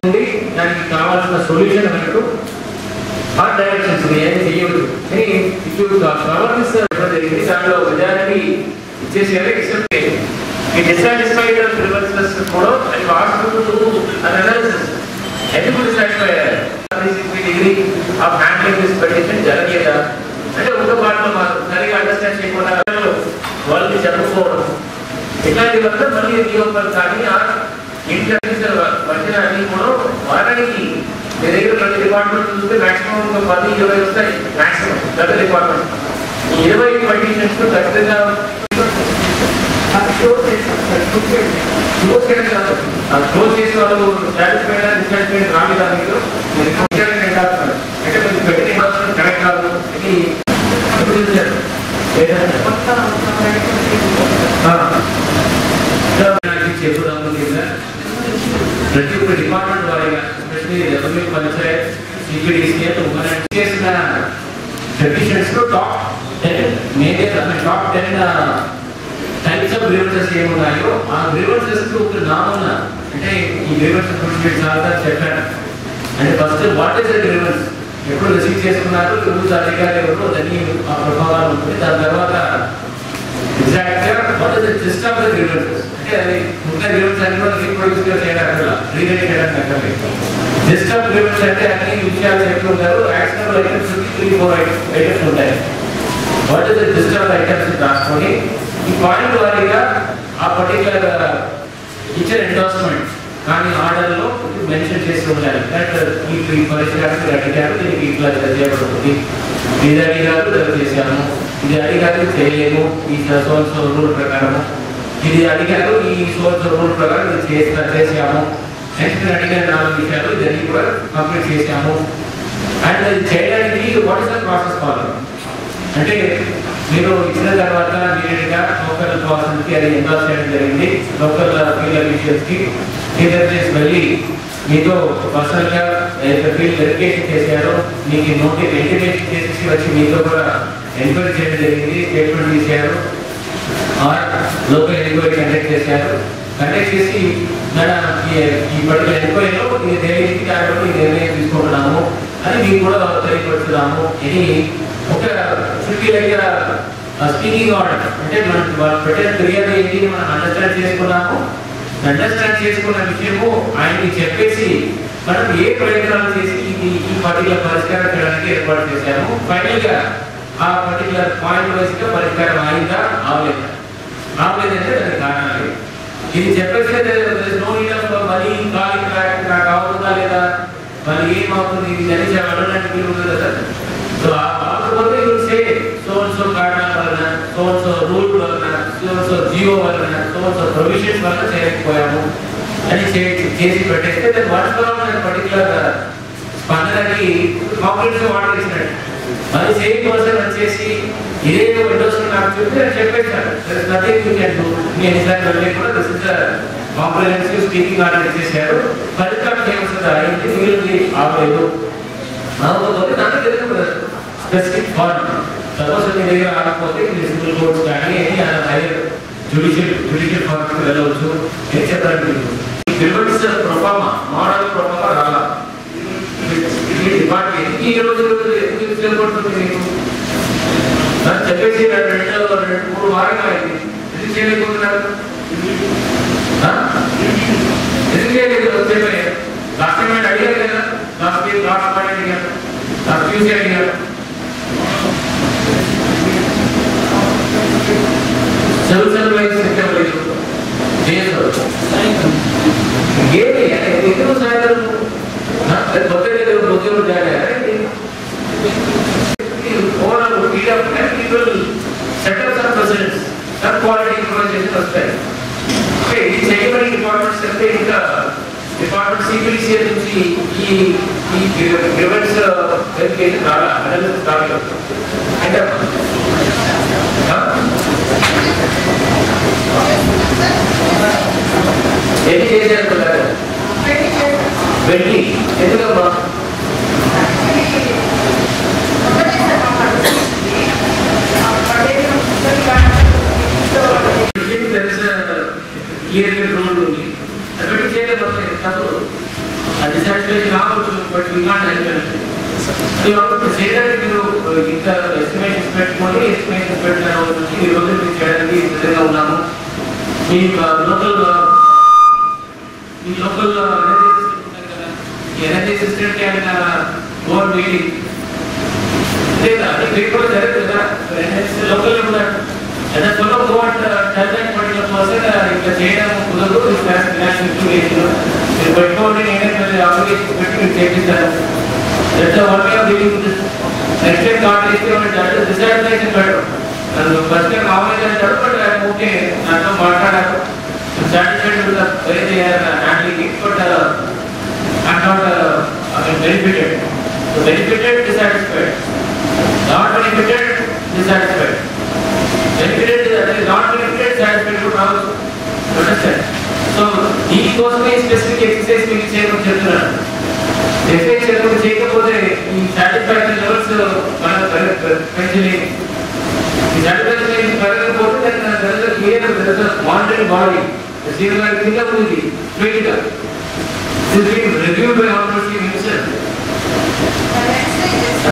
ఉంది. దానికి కావాల్సిన సొల్యూషన్ అన్నట్టు ఆ డైరెక్షన్స్ ఏం చేయదు కానీ ఇప్పుడు గవర్నెన్స్ జరిగింది దాంట్లో మెజారిటీ ఇచ్చేసారు ఎక్సెప్ట్ ఈ డిసాటిస్ఫైడ్ ప్రివెన్సెస్ కూడా అది వాడుకుంటూ అనాలిసిస్ ఎందుకు డిసాటిస్ఫై అయ్యారు degree of handling this petition జరగలేదా అంటే ఒక పాటలో మాకు సరిగా అండర్స్టాండ్ చేయకుండా వాళ్ళకి చెప్పకపోవడం ఇట్లాంటి వల్ల మళ్ళీ రీఓపెన్ కానీ ఆ ఇంటర్నేషనల్ వచ్చిన అన్ని కూడా వారానికి మీ దగ్గర ప్రతి డిపార్ట్మెంట్ చూస్తే మాక్సిమం ఒక పది ఇరవై వస్తాయి మాక్సిమం ప్రతి డిపార్ట్మెంట్ ఈ ఇరవై కండిషన్స్ ఖచ్చితంగా క్లోజ్ చేయడం కాదు ఆ క్లోజ్ చేసే వాళ్ళు సాటిస్ఫైడ్ డిసాటిస్ఫైడ్ రాలేదా మీకు మీరు క్లోజ్ చేయడం కాదు అంటే మీరు పెట్టిన ఇన్వెస్ట్మెంట్ కరెక్ట్ కాదు ఇది ఎప్పుడు చూశారు చెప్పుదాము కింద ప్రతి ఒక్క డిపార్ట్మెంట్ వారిగా ఎస్పెషల్లీ రెవెన్యూ పంచాయత్ సిపిడిసి చేసిన పెటిషన్స్ లో top ten major top ten types of grievances ఏమున్నాయో ఆ గ్రీవెన్సెస్ ఒక నామన అంటే ఈ గ్రీవెన్సెస్ గురించి మీరు చాలా చెప్పాను అంటే first what is the grievance ఎప్పుడు రిసీవ్ చేసుకున్నారు రూల్స్ అధికారులు ఎవరు దాన్ని ఆ ప్రభావాలు ఉంటుంది దాని తర్వాత ఎగ్జాక్ట్ గా what is the gist of the grievances అంటే అది ఇంకా గ్రీవెన్స్ అన్ని కూడా రీప్రొడ్యూస్ చేయడం అక్కడ రీరైట్ చేయడం అక్కడ జిస్ట్ ఆఫ్ గ్రీవెన్స్ అంటే అన్ని విషయాలు చెప్తుంటారు action items three four items ఉంటాయి what is the gist of items రాసుకొని ఈ పాయింట్ వారీగా ఆ పర్టికులర్ ఇచ్చిన ఎండోర్స్మెంట్ కానీ ఆర్డర్లో మెన్షన్ చేసి ఉండాలి దట్ ఈ ఈ పరిష్కారానికి అడిగారు దీనికి ఇట్లా చేయబడుతుంది ఇది అడిగారు దగ్గర చేశాము ఇది అడిగారు చేయలేము ఈ సోల్స్ రూల్ ప్రకారము ఇది అడిగారు ఈ సోల్స్ రూల్ ప్రకారం ఇది చేస్తా చేసాము నెక్స్ట్ అడిగిన నాలుగు విషయాలు ఇదన్నీ కూడా కంప్లీట్ చేసాము అండ్ ఇది చేయడానికి what is the process follow అంటే మీరు ఇచ్చిన తర్వాత ఇమీడియట్గా లోకల్ పర్సన్కి అది ఎండాస్ చేయడం జరిగింది లోకల్ ఫీల్డ్ అఫీషియల్స్కి టీచర్స్ వెళ్ళి మీతో పర్సనల్గా ఫీల్డ్ వెరిఫికేషన్ చేశారు మీకు నోటీస్ ఇంటిమేషన్ చేసి వచ్చి మీతో కూడా ఎంక్వైరీ చేయడం జరిగింది స్టేట్మెంట్ తీశారు ఆర్ లోకల్ ఎంక్వైరీ కండక్ట్ చేశారు కండక్ట్ చేసి మేడం ఈ- ఈ పర్టికులర్ ఎంక్వైరీలో ఇది దేనికి దాంట్లో ఈ నిర్ణయం తీసుకుంటున్నాము అని మీకు కూడా తెలియపరుస్తున్నాము ఇది ఒక ఫిఫ్టీ దగ్గర స్పీకింగ్ ఆర్డర్ అంటే మనం వాళ్ళు పెట్టిన ఫిర్యాదు ఏంటి మనం అండర్స్టాండ్ చేసుకున్నాము అండర్స్టాండ్ చేసుకున్న విషయము ఆయనకి చెప్పేసి మనం ఏ ప్రయత్నాలు చేసి ఇది ఈ పర్టికులర్ పరిష్కారం చేయడానికి ఏర్పాటు చేశాము ఫైనల్ గా ఆ పర్టికులర్ పాయింట్ వైజ్ గా పరిష్కారం అయిందా అవలేదా అవలేదంటే దానికి కారణాలు ఇవి. ఇది చెప్పేసి no need of money calling track నాకు అవుతుందా లేదా మరి ఏమవుతుంది ఇది అని చెప్పడానికి మీరు ఉంది కదా సో కాకపోతే ఇది సే సో సో కారణాల వలన సో సో రూల్ వలన సో సో జియో వలన సో సో ప్రొవిజన్స్ వలన చేయకపోయాము అని చే- చేసి పెట్టేస్తే దాని వాడుకోవడం పర్టికులర్ స్పందనకి కాంప్లెక్స్ వాటర్ ఇచ్చినట్టు మరి సేమ్ పర్సన్ వచ్చేసి ఇదే విండోస్ నాకు చెప్తే నేను చెప్పేశాను నథింగ్ యూ కెన్ డూ నేను ఇలాంటి వెళ్ళి కూడా this is comprehensive speaking order ఇచ్చేసారు ఫలితం ఏమొస్తుందా అయింది మిగిలింది ఆగలేదు ఆగకపోతే నాకు తెలియదు స్పెసిఫిక్ ఫార్మ్ సపోజ్ మీ దగ్గర ఆగకపోతే సివిల్ కోర్ట్స్ కానీ హైయర్ జుడిషియల్ జుడిషియల్ ఫార్మ్కి వెళ్ళవచ్చు ఏం చెప్పడానికి గ్రివెన్స్ ప్రొఫామా మోడల్ ప్రొఫామా రాలా ఈ డిపార్ట్మెంట్ ఈ రోజు ఎందుకు తీసుకెళ్ళబడుతుంది మీకు నాకు చెప్పేసి రెండు రెండు రెండు మూడు వారాలు అయింది ఎందుకు చేయలేకపోతున్నారు ఆ? ఎందుకు చేయలేదు వచ్చేపోయి లాస్ట్ టైం అడిగారు కదా లాస్ట్ వీక్ లాస్ట్ పాయింట్ అడిగారు లాస్ట్ ట్యూస్డే అడిగారు సెల్ సెల్ వైజ్ సిస్టమ్ లేదు చేయలేదు ఏమి ఎందుకు సాయంత్రం కొత్త ఉద్యోగం చేయాలి overall speed of people setup of presidents sub quality information వస్తాయి ఓకే ఇది చేయబడి డిపార్ట్మెంట్స్ అంటే ఇంకా డిపార్ట్మెంట్ సిపిలిసి నుంచి ఈ ఈ గ్రివెన్స్ వెరిఫికేషన్ రాలా అనాలిసిస్ రాలేదు అంటే ఎన్ని చేశారు వెళ్ళి ఎందుకమ్మా తెలిసిన క్లియర్ రూల్ ఉంది అది చేయలేకపోతే తప్పు అది ఎస్టిమేషన్ రావచ్చు బట్ వీ నాట్ హెల్ప్ ఈ ఒక చేయడానికి మీరు ఇంత ఎస్టిమేషన్స్ పెట్టుకొని ఎస్టిమేషన్స్ పెట్టిన రోజు నుంచి ఈ రోజు మీరు చేయడానికి సిద్ధంగా ఉన్నాము మీ లోకల్ మీ local energy assistant and board meeting లేదా అది మీకు కూడా జరుగుతుంది కదా లోకల్ కూడా ఏదైనా త్వరలో గోవాట్ టెల్మెంట్ పడిన పర్సన్ ఇంకా చేయడం కుదరదు ఫినాన్షియల్ ఇన్ఫర్మేషన్ మీరు పెట్టుకోండి నేనే అప్లికేషన్ పెట్టి మీరు చేపిస్తాను that's one way of dealing with next time card ఇస్తే అంటే డిసాటిస్ఫాక్షన్ పెట్టడం నన్ను ఫస్ట్ టైం మామూలుగా అంటాడు బట్ ఆయన ఓకే నాతో మాట్లాడారు satisfied with way they are handling but I'm not uh, I mean, benefited. So benefited, dissatisfied. Not benefited, dissatisfied. Benefited, that is not benefited, satisfied to also. Understand? So, దీనికోసమే specific exercise మీకు చేయడం చెప్తున్నాను exercise చేయడం చేయకపోతే ఈ satisfaction levels మనం పెంచలేము ఈ సాటిస్ఫాక్షన్ పెరగకపోతే దాని క్లియర్ మానిటరింగ్ బాడీ సీనియర్ గారి కింద ఉంది స్ట్రైట్ గా This is being reviewed by our himself. The next thing is